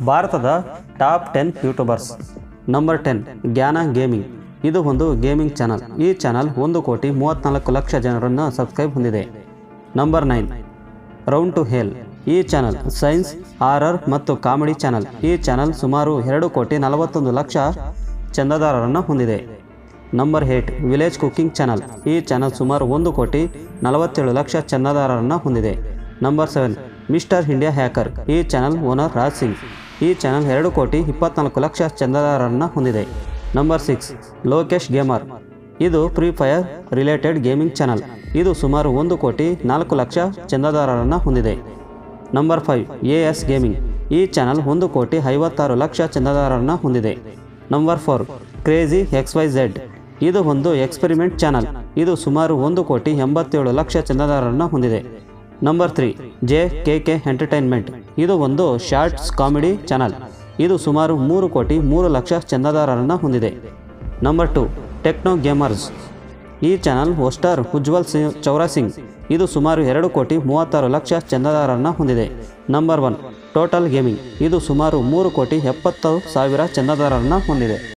ಭಾರತದ top ten YouTubers number ten Gyan gaming ಇದು ಒಂದು ಗೇಮಿಂಗ್ ಚಾನಲ್ ಈ ಚಾನಲ್ ಒಂದು ಕೋಟಿ ಮೂವತ್ತ್ನಾಲ್ಕು ಲಕ್ಷ ಜನರನ್ನು ಸಬ್ಸ್ಕ್ರೈಬ್ ಹೊಂದಿದೆ number nine round to hell ಈ ಚಾನಲ್ ಸೈನ್ಸ್ ಹಾರರ್ ಮತ್ತು ಕಾಮಿಡಿ ಚಾನಲ್ ಈ ಚಾನಲ್ ಸುಮಾರು ಎರಡು ಕೋಟಿ ನಲವತ್ತೊಂದು ಲಕ್ಷ ಚಂದಾದಾರರನ್ನು ಹೊಂದಿದೆ number eight village cooking channel ಈ ಚಾನಲ್ ಸುಮಾರು ಒಂದು ಕೋಟಿ ನಲವತ್ತೇಳು ಲಕ್ಷ ಚಂದಾದಾರರನ್ನು ಹೊಂದಿದೆ number seven mister India hacker ಈ ಚಾನಲ್ ಓನರ್ ರಾಜ್ ಸಿಂಗ್ ಈ ಚಾನಲ್ ಎರಡು ಕೋಟಿ ಇಪ್ಪತ್ನಾಲ್ಕು ಲಕ್ಷ ಚಂದಾದಾರರನ್ನು ಹೊಂದಿದೆ ನಂಬರ್ ಸಿಕ್ಸ್ ಲೋಕೇಶ್ ಗೇಮರ್ ಇದು free fire related gaming channel ಇದು ಸುಮಾರು ಒಂದು ಕೋಟಿ ನಾಲ್ಕು ಲಕ್ಷ ಚಂದಾದಾರರನ್ನು ಹೊಂದಿದೆ number five A S gaming ಈ ಚಾನಲ್ ಒಂದು ಕೋಟಿ ಐವತ್ತಾರು ಲಕ್ಷ ಚಂದಾದಾರರನ್ನು ಹೊಂದಿದೆ number four crazy X Y Z ಇದು ಒಂದು ಎಕ್ಸ್ಪೆರಿಮೆಂಟ್ ಚಾನಲ್ ಇದು ಸುಮಾರು ಒಂದು ಕೋಟಿ ಎಂಬತ್ತೇಳು ಲಕ್ಷ ಚಂದಾದಾರರನ್ನು ಹೊಂದಿದೆ number three J K K entertainment ಇದು ಒಂದು ಶಾರ್ಟ್ಸ್ ಕಾಮಿಡಿ ಚಾನಲ್ ಇದು ಸುಮಾರು ಮೂರು ಕೋಟಿ ಮೂರು ಲಕ್ಷ ಚಂದಾದಾರರನ್ನು ಹೊಂದಿದೆ ನಂಬರ್ ಟು ಟೆಕ್ನೋ ಗೇಮರ್ಸ್ ಈ channel hoster Ujjwal Singh Chaurasia ಇದು ಸುಮಾರು ಎರಡು ಕೋಟಿ ಮೂವತ್ತಾರು ಲಕ್ಷ ಚಂದಾದಾರರನ್ನು ಹೊಂದಿದೆ ನಂಬರ್ ಒನ್ ಟೋಟಲ್ ಗೇಮಿಂಗ್ ಇದು ಸುಮಾರು ಮೂರು ಕೋಟಿ ಎಪ್ಪತ್ತು ಸಾವಿರ ಚಂದಾದಾರರನ್ನು ಹೊಂದಿದೆ